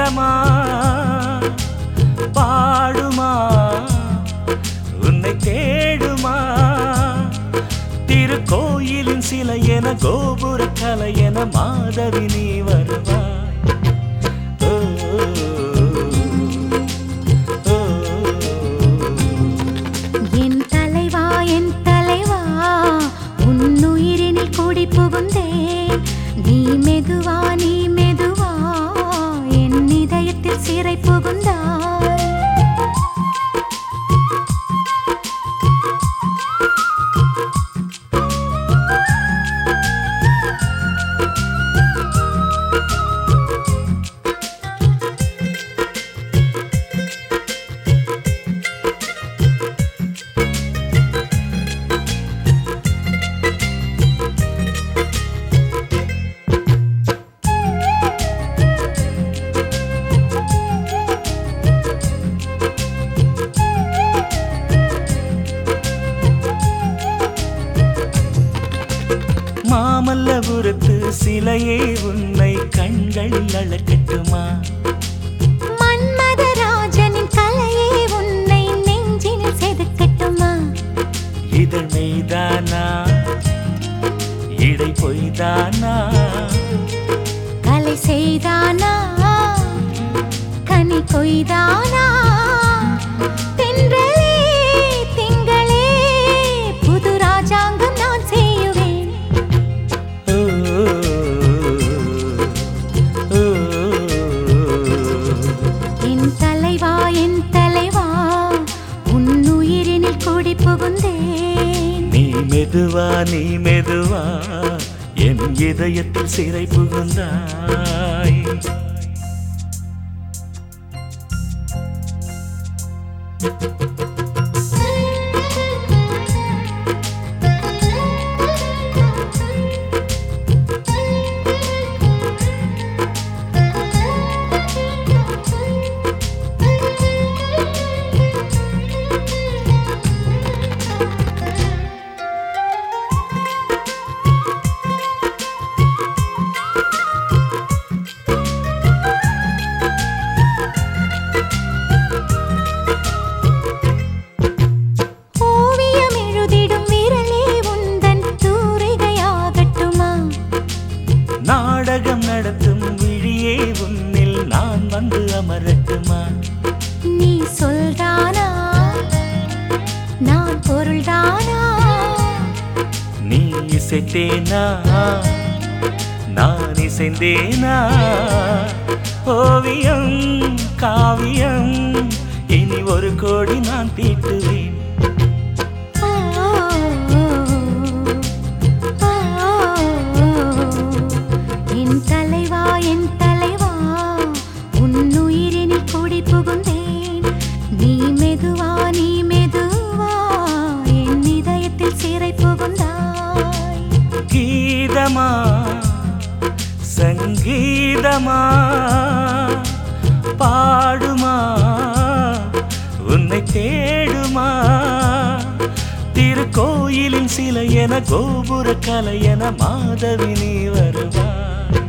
கீதமா பாடுமா உன்னை தேடுமா திருக்கோயிலின் சிலை என கோபுர கலை என மாதவி நீ வருவாய் ஓ, ஓ, ஓ. என் தலைவா என் தலைவா உன்னுயிரினில் கூடி புகுந்தேன் நீ மெதுவா நீ மெதுவா என் இதயத்தில் சிறை புகுந்தாய் மாமல்லபுரத்து சிலையே உன்னை கண்களில் அழக்கட்டுமா மன்மதராஜனின் கலையே உன்னை நெஞ்சினில் செதுக்கட்டுமா இதழ் மெய்தானா இடை பொய்தானா கலை செய்தானா கனி கொய்தானா தென்றலே திங்களே புது ராஜாங்கம் நான் செய்யுவேன் ஓ, ஓ, ஓ. என் தலைவா என் தலைவா உன்னுயிரினில் கூடி புகுந்தேன் நீ மெதுவா நீ மெதுவா என் இதயத்தில் சிறை புகுந்தாய் ஓவியம் எழுதிடும் விரலே உந்தன் தூரிகையாகட்டுமா நாடகம் நடத்தும் விழியே உன்னில் நான் வந்து அமரட்டுமா நீ சொல்தானா நான் பொருள்தானா நீ இசைத்தேனா நான் இசைந்தேனா ஓவியம் காவியம் இனி ஒரு கோடி நான் தீட்டுவேன் ஓ, ஓ, ஓ. என் தலைவா என் தலைவா உன்னுயிரினில் கூடி புகுந்தேன் நீ மெதுவா நீ மெதுவா என் இதயத்தில் சிறை புகுந்தாய் கீதமா சங்கீதமா பாடுமா உன்னை தேடுமா திருக்கோயிலின் சிலை என கோபுர கலை என மாதவி நீ வருவாய்